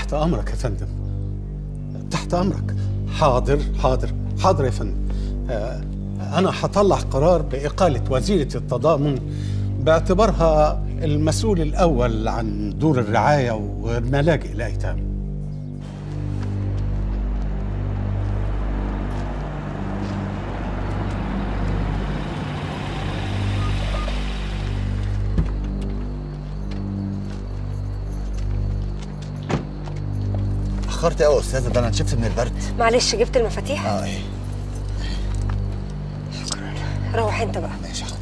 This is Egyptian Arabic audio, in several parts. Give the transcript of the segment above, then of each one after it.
تحت امرك يا فندم تحت امرك حاضر حاضر حاضر يا فندم آه، انا هطلع قرار باقاله وزيره التضامن باعتبارها المسؤول الاول عن دور الرعايه وملاجئ الايتام اتاخرت قوي يا استاذه ده انا شفت من البرد معلش جبت المفاتيح اه ايه روح انت بقى ماشي حاضر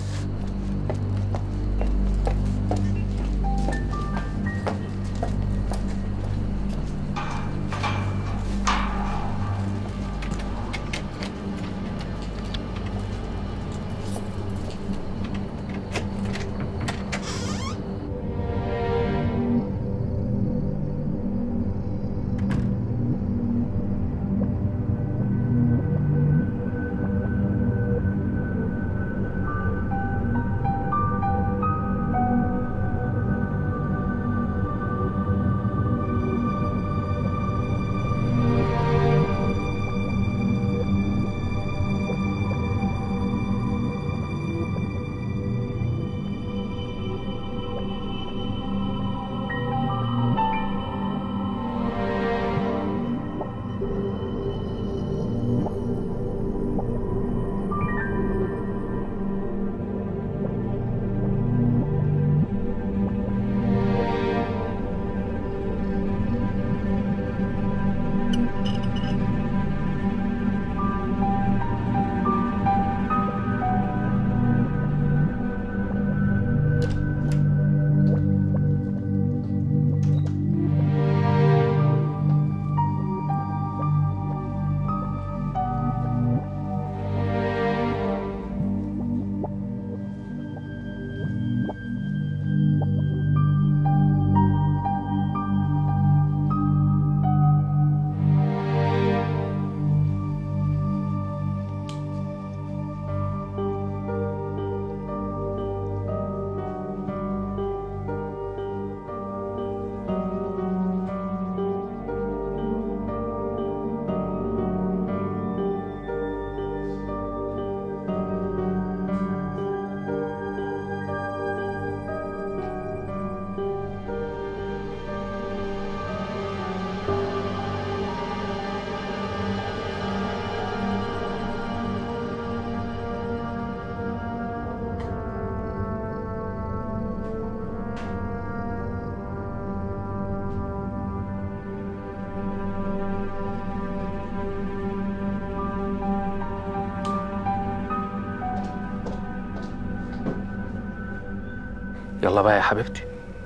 يلا بقى يا حبيبتي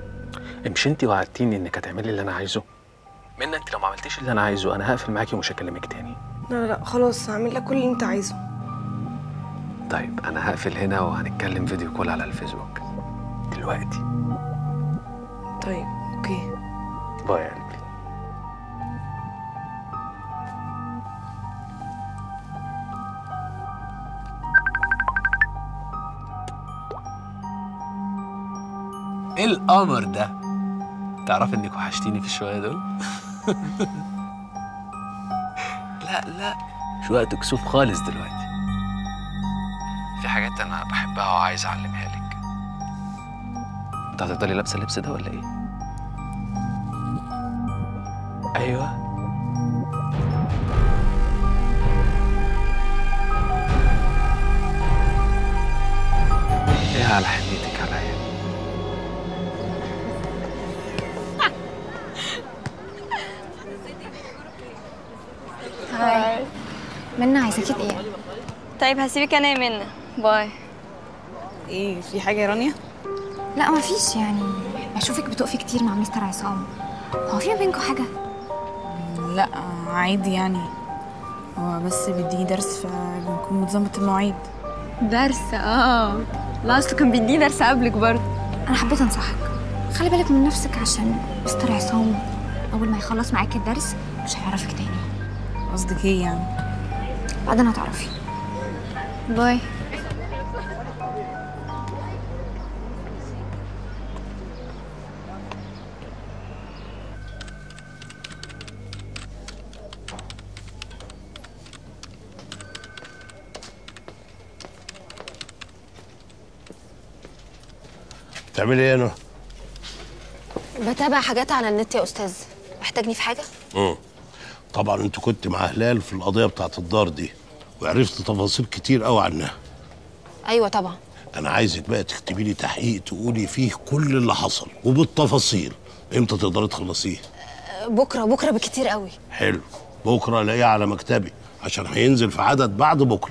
امشي انت وعدتيني انك هتعملي اللي انا عايزه منى انت لو ما عملتيش اللي انا عايزه انا هقفل معاكي ومش هكلمك تاني لا لا خلاص هعمل لك كل اللي انت عايزه طيب انا هقفل هنا وهنتكلم فيديو كول على الفيسبوك دلوقتي طيب اوكي باي يا قلبي ايه القمر ده تعرف انك وحشتيني في الشويه دول لا لا مش وقت كسوف خالص دلوقتي في حاجات انا بحبها وعايز اعلمها لك انت هتفضلي لابسه اللبس ده ولا ايه ايوه ايه على حنيتك عليا هاي منى عايزاكي في ايه؟ طيب هسيبك انا يا منى باي ايه في حاجه يا رانيا لا مفيش يعني بشوفك بتقفي كتير مع مستر عصام هو في ما بينكم حاجة؟ لا عادي يعني هو بس بيديني درس فبنكون متظبط المواعيد درس اه لا اصله كان بيديني درس قبلك برضه أنا حبيت أنصحك خلي بالك من نفسك عشان مستر عصام أول ما يخلص معاكي الدرس مش هيعرفك تاني قصدك ايه يعني بعدين هتعرفي باي بتعملي ايه انا؟ بتابع حاجات على النت يا استاذ محتاجني في حاجه امم طبعا انت كنت مع هلال في القضيه بتاعت الدار دي وعرفت تفاصيل كتير قوي عنها ايوه طبعا انا عايزك بقى تكتبي لي تحقيق تقولي فيه كل اللي حصل وبالتفاصيل امتى تقدري تخلصيه بكره بكره بكتير قوي حلو بكره الاقيه على مكتبي عشان هينزل في عدد بعد بكره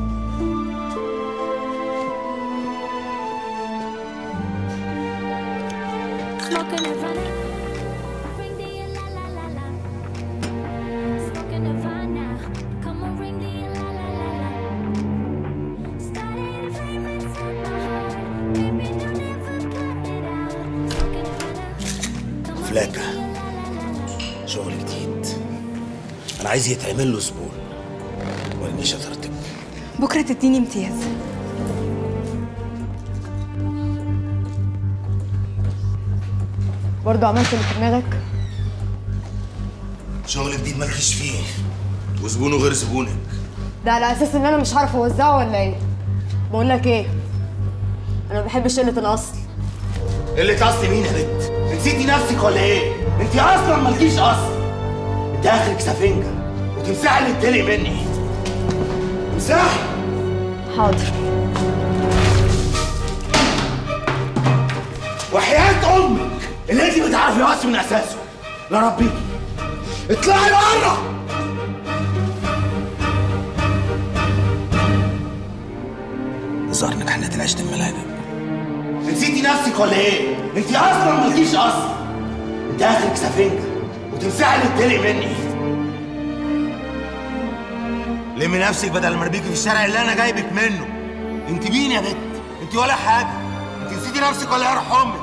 Smoking Nirvana. Ring the la la la la. Smoking Nirvana. Come on, ring the la la la la. Started a flame inside my heart. Baby, don't ever cut it out. Smoking Nirvana. فلاكة شغل جديد انا عايز يتعمل له زبون وريني شطارتك بكره تديني امتياز برضو عملت اللي في دماغك شغل جديد مالكش فيه وزبونه غير زبونك ده على اساس ان انا مش هعرف اوزعه ولا ايه بقول لك ايه انا ما بحبش قله الاصل اللي اصل مين يا بنت نسيتي نفسك ولا ايه انت اصلا مالكيش اصل انت اخرك سفنجه وتمسحي اللي اتدلق مني امسحي حاضر وحياة امك اللي انت بتعرفي اصل من اساسه لا ربيكي اطلعي بره ظهر انك حنيت العيش الملاعب نسيتي نفسك ولا ايه؟ انت اصلا مالكيش اصل انت اخرك سفنجه وتمسحي اللي اتدلق مني لمي نفسك بدل ما اربيكي في الشارع اللي انا جايبك منه انت مين يا بنت؟ انت ولا حاجه انت نسيتي نفسك ولا يروح امك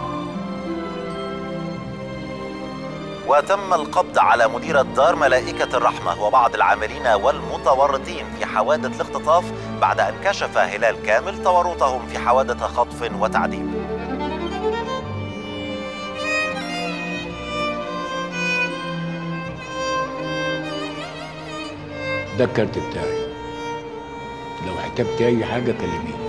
وتم القبض على مدير الدار ملائكة الرحمة وبعض العاملين والمتورطين في حوادث الاختطاف بعد أن كشف هلال كامل تورطهم في حوادث خطف وتعذيب ده الكارت بتاعي لو احتجت اي حاجه كلميني